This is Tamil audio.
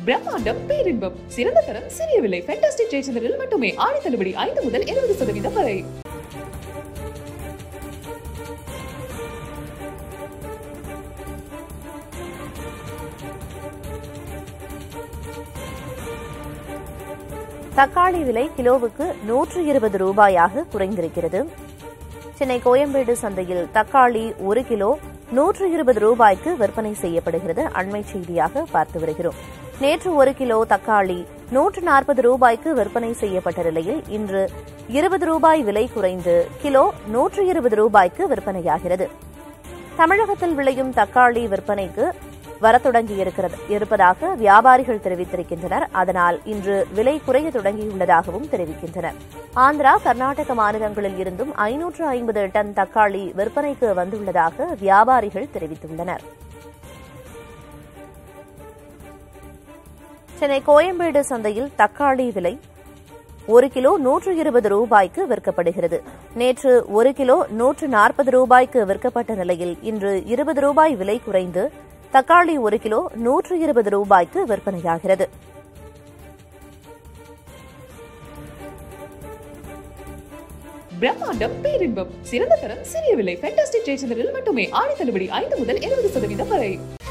பிரம்மாண்டம் பேரின்பம் சிறந்த தரம் சிறிய விலை ஃபேண்டாஸ்டிக் ஜெயச்சந்திரில் மட்டுமே ஆடி தள்ளுபடி ஐந்து முதல் இருபது சதவீதம் வரை தக்காளி விலை கிலோவுக்கு நூற்று இருபது ரூபாயாக குறைந்திருக்கிறது சென்னை கோயம்பேடு சந்தையில் தக்காளி ஒரு கிலோ நூற்று இருபது ரூபாய்க்கு விற்பனை செய்யப்படுகிறது அண்மை செய்தியாக பார்த்து வருகிறோம் நேற்று ஒரு கிலோ தக்காளி நூற்று நாற்பது ரூபாய்க்கு விற்பனை செய்யப்பட்ட நிலையில் இன்று இருபது ரூபாய் விலை குறைந்து கிலோ நூற்று இருபது ரூபாய்க்கு விற்பனையாகிறது தமிழகத்தில் விளையும் தக்காளி விற்பனைக்கு வரத் தொடங்கியிருக்கிறது இருப்பதாக வியாபாரிகள் தெரிவித்திருக்கின்றனர் அதனால் இன்று விலை குறைய தொடங்கியுள்ளதாகவும் தெரிவிக்கின்றனர் ஆந்திரா கர்நாடக மாநிலங்களில் இருந்தும் ஐநூற்று ஐம்பது டன் தக்காளி விற்பனைக்கு வந்துள்ளதாக வியாபாரிகள் தெரிவித்துள்ளனர் சென்னை கோயம்பேடு சந்தையில் தக்காளி விலை ஒரு கிலோ நூற்று இருபது ரூபாய்க்கு விற்கப்படுகிறது நேற்று ஒரு கிலோ நூற்று நாற்பது ரூபாய்க்கு விற்கப்பட்ட நிலையில் இன்று இருபது ரூபாய் விலை குறைந்து தக்காளி ஒரு கிலோ நூற்று இருபது ரூபாய்க்கு விற்பனையாகிறது பிரம்மாண்டம் பேரின்பம் சிறந்த தரம் சிறிய விலை ஃபேண்டாஸ்டிக் ஜெயச்சந்திரில் மட்டுமே ஆடி தள்ளுபடி ஐந்து முதல் இருபது சதவீதம் வரை